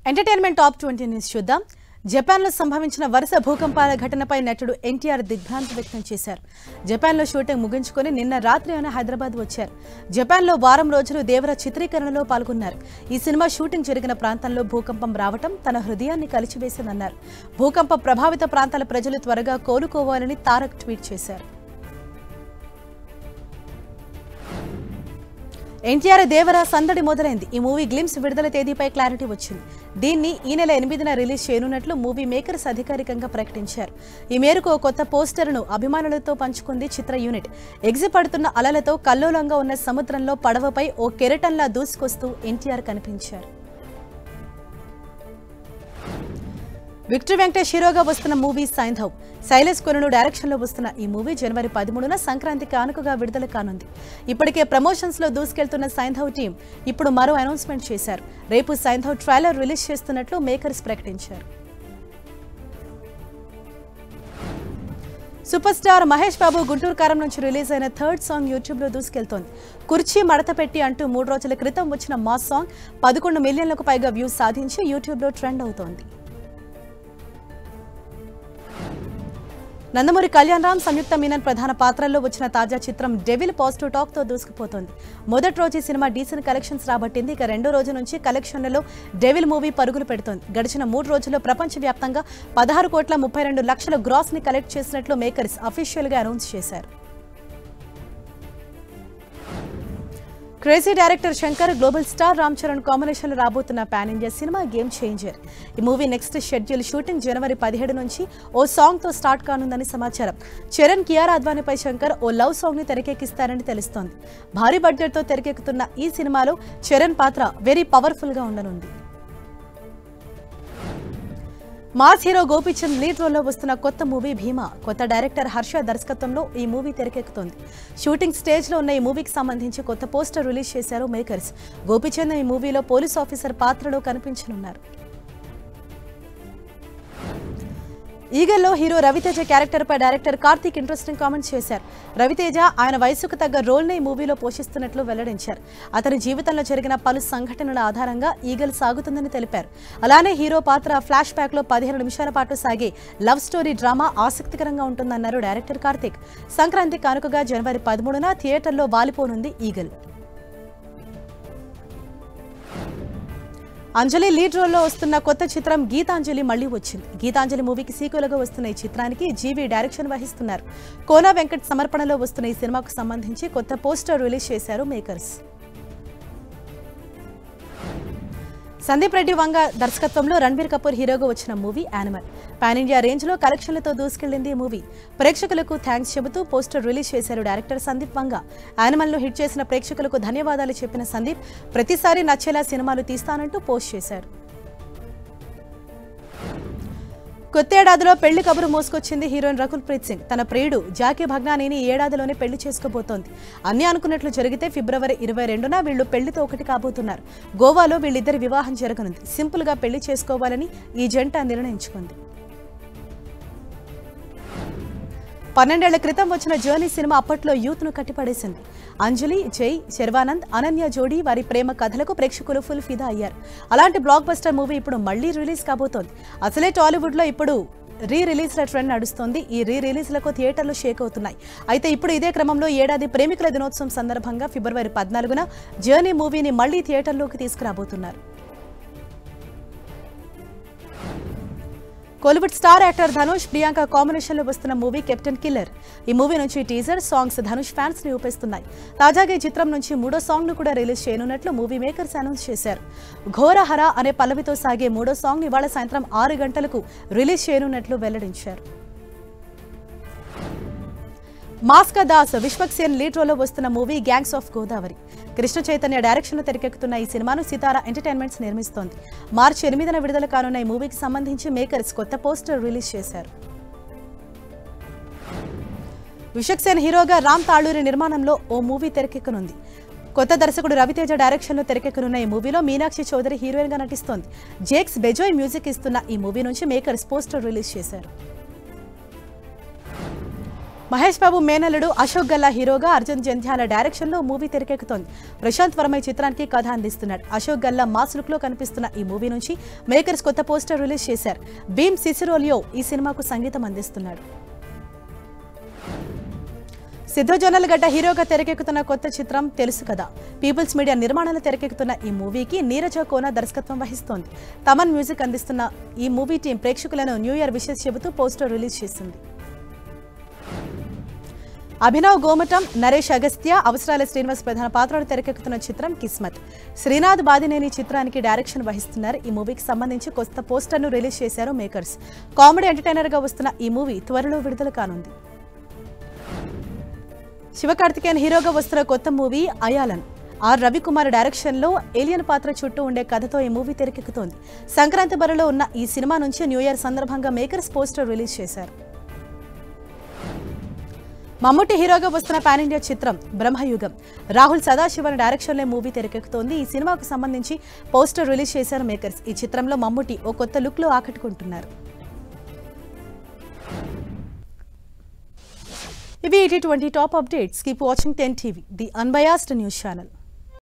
entertainment top twenty news చూద్దాం జపాన్లో సంభవించిన వరుస భూకంపాల ఘటనపై నటుడు ఎన్టీఆర్ దిగ్భ్రాంతి వ్యక్తం చేశారు జపాన్లో షూటింగ్ ముగించుకొని నిన్న రాత్రి ఆయన హైదరాబాద్ వచ్చారు జపాన్లో వారం రోజులు దేవర చిత్రీకరణలో పాల్గొన్నారు ఈ సినిమా షూటింగ్ జరిగిన ప్రాంతంలో భూకంపం రావటం తన హృదయాన్ని కలిచివేసిందన్నారు భూకంప ప్రభావిత ప్రాంతాల ప్రజలు త్వరగా కోలుకోవాలని తారక్ ట్వీట్ చేశారు ఎన్టీఆర్ దేవర సందడి మొదలైంది ఈ మూవీ గ్లిమ్స్ విడుదల తేదీపై క్లారిటీ వచ్చింది దీన్ని ఈ నెల ఎనిమిదిన రిలీజ్ చేయనున్నట్లు మూవీ మేకర్స్ అధికారికంగా ప్రకటించారు ఈ మేరకు ఓ కొత్త పోస్టర్ను అభిమానులతో పంచుకుంది చిత్ర యూనిట్ ఎగిసిపడుతున్న అలలతో కల్లోలంగా ఉన్న సముద్రంలో పడవపై ఓ కెరటంలా దూసుకొస్తూ ఎన్టీఆర్ కనిపించారు విక్టర్ వెంకటేష్ హీరోగా వస్తున్న మూవీ సైంధవ్ శైలేష్ కొనును డైరెక్షన్లో వస్తున్న ఈ మూవీ జనవరి పదమూడున సంక్రాంతి కానుకగా విడుదల కానుంది ఇప్పటికే ప్రమోషన్స్ లో దూసుకెళ్తున్న సైంధవ్ టీం ఇప్పుడు మరో అనౌన్స్మెంట్ చేశారు రేపు సైంధవ్ ట్రైలర్ రిలీజ్ చేస్తున్నట్లు మేకర్స్ ప్రకటించారు సూపర్ స్టార్ మహేష్ బాబు గుంటూరు కారం నుంచి రిలీజ్ అయిన థర్డ్ సాంగ్ యూట్యూబ్ లో దూసుకెళ్తోంది కుర్చీ మడత పెట్టి అంటూ మూడు రోజుల క్రితం వచ్చిన మాస్ సాంగ్ పదకొండు మిలియన్లకు పైగా వ్యూస్ సాధించి యూట్యూబ్ లో ట్రెండ్ అవుతోంది నందమూరి కళ్యాణ్ రామ్ సంయుక్త మీనన్ ప్రధాన పాత్రల్లో వచ్చిన తాజా చిత్రం డెవిల్ పాజిటివ్ టాక్ తో దూసుకుపోతోంది మొదటి రోజు ఈ సినిమా డీసెంట్ కలెక్షన్స్ రాబట్టింది ఇక రెండో రోజు నుంచి కలెక్షన్లలో డెవిల్ మూవీ పరుగులు పెడుతోంది గడిచిన మూడు రోజుల్లో ప్రపంచవ్యాప్తంగా పదహారు కోట్ల ముప్పై రెండు లక్షల గ్రాస్ ని కలెక్ట్ చేసినట్లు మేకర్స్ అఫీషియల్ గా అనౌన్స్ చేశారు crazy director Shankar global star Ram Charan combination లో రాబోతున్న pan India cinema Game Changer ఈ మూవీ నెక్స్ట్ షెడ్యూల్ షూటింగ్ జనవరి పదిహేడు నుంచి ఓ సాంగ్ తో స్టార్ట్ కానుందని సమాచారం చరణ్ కియారా అద్వానిపై శంకర్ ఓ లవ్ సాంగ్ ని తెరకెక్కిస్తారని తెలుస్తోంది భారీ బడ్జెట్ తో తెరకెక్కుతున్న ఈ సినిమాలో చరణ్ పాత్ర వెరీ పవర్ఫుల్ గా ఉండనుంది మాస్ హీరో గోపీచంద్ లీడ్ రోల్లో వస్తున్న కొత్త మూవీ భీమా కొత్త డైరెక్టర్ హర్ష దర్శకత్వంలో ఈ మూవీ తెరకెక్కుతోంది షూటింగ్ స్టేజ్ లో ఉన్న ఈ మూవీకి సంబంధించి కొత్త పోస్టర్ రిలీజ్ చేశారు మేకర్స్ గోపీచంద్ ఈ మూవీలో పోలీస్ ఆఫీసర్ పాత్రలో కనిపించనున్నారు ఈగల్లో హీరో రవితేజ క్యారెక్టర్ పై డైరెక్టర్ కార్తీక్ ఇంట్రెస్టింగ్ కామెంట్స్ చేశారు రవితేజ ఆయన వయసుకు తగ్గ రోల్ ని ఈ మూవీలో పోషిస్తున్నట్లు వెల్లడించారు అతని జీవితంలో జరిగిన పలు సంఘటనల ఆధారంగా ఈగల్ సాగుతుందని తెలిపారు అలానే హీరో పాత్ర ఫ్లాష్ బ్యాక్ లో పదిహేను నిమిషాల పాటు సాగే లవ్ స్టోరీ డ్రామా ఆసక్తికరంగా ఉంటుందన్నారు డైరెక్టర్ కార్తీక్ సంక్రాంతి కానుకగా జనవరి పదమూడున థియేటర్లో వాలిపోనుంది ఈగల్ అంజలి లీడ్ రోల్లో వస్తున్న కొత్త చిత్రం గీతాంజలి మళ్లీ వచ్చింది గీతాంజలి మూవీకి సీక్వెల్గా వస్తున్న ఈ చిత్రానికి జీవీ డైరెక్షన్ వహిస్తున్నారు కోనా వెంకట్ సమర్పణలో వస్తున్న ఈ సినిమాకు సంబంధించి కొత్త పోస్టర్ రిలీజ్ చేశారు మేకర్స్ సందీప్ రెడ్డి వంగ దర్శకత్వంలో రణబీర్ కపూర్ హీరోగా వచ్చిన movie Animal pan India range లో కలెక్షన్లతో దూసుకెళ్లింది ఈ మూవీ ప్రేక్షకులకు థ్యాంక్స్ చెబుతూ పోస్టర్ రిలీజ్ చేశారు డైరెక్టర్ సందీప్ వంగ యానిమల్ ను హిట్ చేసిన ప్రేక్షకులకు ధన్యవాదాలు చెప్పిన సందీప్ ప్రతిసారి నచ్చేలా సినిమాలు తీస్తానంటూ పోస్ట్ చేశారు కొత్తేడాదిలో పెళ్లి కబురు మోసుకొచ్చింది హీరోయిన్ రకుల్ ప్రీత్ సింగ్ తన ప్రియుడు జాకీ భగ్నానీని ఈ ఏడాదిలోనే పెళ్లి చేసుకోబోతోంది అన్ని అనుకున్నట్లు జరిగితే ఫిబ్రవరి ఇరవై రెండున వీళ్ళు పెళ్లితో ఒకటి కాబోతున్నారు గోవాలో వీళ్ళిద్దరి వివాహం జరగనుంది సింపుల్ గా పెళ్లి చేసుకోవాలని ఈ జంట నిర్ణయించుకుంది పన్నెండేళ్ల క్రితం వచ్చిన జర్నీ సినిమా అప్పట్లో యూత్ ను కట్టిపడేసింది అంజలి జై శర్వానంద్ అనన్య జోడీ వారి ప్రేమ కథలకు ప్రేక్షకులు ఫుల్ ఫిదా అయ్యారు అలాంటి బ్లాక్ బస్టర్ మూవీ ఇప్పుడు మళ్లీ రిలీజ్ కాబోతోంది అసలే టాలీవుడ్ లో ఇప్పుడు రీ రిలీజ్ల ట్రెండ్ నడుస్తోంది ఈ రీ రిలీజ్లకు థియేటర్లు షేక్ అవుతున్నాయి అయితే ఇప్పుడు ఇదే క్రమంలో ఏడాది ప్రేమికుల దినోత్సవం సందర్భంగా ఫిబ్రవరి పద్నాలుగున జర్నీ మూవీని మళ్లీ థియేటర్లోకి తీసుకురాబోతున్నారు Kollywood star actor Dhanush Priyanka combination లో వస్తున్న మూవీ కెప్టెన్ కిల్లర్ ఈ మూవీ నుంచి టీజర్ సాంగ్స్ ధనుష్ ఫ్యాన్స్ ని ఊపేస్తున్నాయి తాజాగా ఈ చిత్రం నుంచి మూడో సాంగ్ ను కూడా రిలీజ్ చేయనున్నట్లు మూవీ మేకర్స్ అనౌన్స్ చేశారు ఘోరహర అనే పల్లవితో సాగే మూడో సాంగ్ ని ఇవాళ సాయంత్రం ఆరు గంటలకు రిలీజ్ చేయనున్నట్లు వెల్లడించారు మాస్కా దాస్ విశ్వక్ సేన్ లీడ్ రోల్లో వస్తున్న movie gangs of Godavari Krishna Chaitanya direction లో తెరకెక్కుతున్న ఈ సినిమాను సితారా ఎంటర్టైన్మెంట్స్ నిర్మిస్తోంది మార్చి ఎనిమిదిన విడుదల కానున్న ఈ మూవీకి సంబంధించి మేకర్స్ కొత్త పోస్టర్ రిలీజ్ చేశారు విశ్వక్ సేన్ హీరోగా రామ్ తాళూరి నిర్మాణంలో ఓ మూవీ తెరకెక్కనుంది కొత్త దర్శకుడు రవితేజ డైరెక్షన్ లో తెరకెక్కనున్న ఈ మూవీలో మీనాక్షి చౌదరి హీరోయిన్ గా నటిస్తోంది జేక్స్ బెజోయ్ మ్యూజిక్ ఇస్తున్న ఈ మూవీ నుంచి మేకర్స్ పోస్టర్ రిలీజ్ చేశారు మహేష్ బాబు మేనల్లుడు అశోక్ గల్లా హీరోగా అర్జున్ జంధ్యాల డైరెక్షన్లో మూవీ తెరకెక్కుతోంది ప్రశాంత్ వర్మ ఈ చిత్రానికి కథ అందిస్తున్నాడు అశోక్ గల్లా మాస్ లుక్ లో కనిపిస్తున్న ఈ మూవీ నుంచి మేకర్స్ కొత్త పోస్టర్ రిలీజ్ చేశారు భీమ్ సిసిరోలియో ఈ సినిమాకు సంగీతం అందిస్తున్నాడు సిద్ధు జొన్నలగడ్డ హీరోగా తెరకెక్కుతున్న కొత్త చిత్రం తెలుసు కదా పీపుల్స్ మీడియా నిర్మాణంలో తెరకెక్కుతున్న ఈ మూవీకి నీరజ కోన దర్శకత్వం వహిస్తోంది తమన్ మ్యూజిక్ అందిస్తున్న ఈ మూవీ టీం ప్రేక్షకులను న్యూ ఇయర్ విషెస్ చెబుతూ పోస్టర్ రిలీజ్ చేసింది అభినవ్ గోమటం నరేష్ అగస్త్య అవసరాల శ్రీనివాస్ ప్రధాన పాత్రలు తెరకెక్కుతున్న చిత్రం కిస్మత్ శ్రీనాథ్ బాదినేని చిత్రానికి డైరెక్షన్ వహిస్తున్నారు ఈ మూవీకి సంబంధించి కొత్త పోస్టర్ను రిలీజ్ చేశారు మేకర్స్ కామెడీ ఎంటర్టైనర్గా వస్తున్న ఈ మూవీ త్వరలో విడుదల కానుంది శివకార్తికేయన్ హీరోగా వస్తున్న కొత్త మూవీ అయాలన్ ఆర్ రవికుమార్ డైరెక్షన్లో ఏలియన్ పాత్ర చుట్టూ ఉండే కథతో ఈ మూవీ తెరకెక్కుతోంది సంక్రాంతి బరిలో ఉన్న ఈ సినిమా నుంచి న్యూ ఇయర్ సందర్భంగా మేకర్స్ పోస్టర్ రిలీజ్ చేశారు మమ్ముట్టి హీరోగా వస్తున్న పాన్ ఇండియా చిత్రం బ్రహ్మయుగం రాహుల్ సదాశివన్ డైరెక్షన్లో మూవీ తెరకెక్కుతోంది ఈ సినిమాకు సంబంధించి పోస్టర్ రిలీజ్ చేశారు మేకర్స్ ఈ చిత్రంలో మమ్ముట్టి ఓ కొత్త లుక్లో ఆకట్టుకుంటున్నారు ఇవి eighty twenty top updates keep watching ten TV the unbiased news channel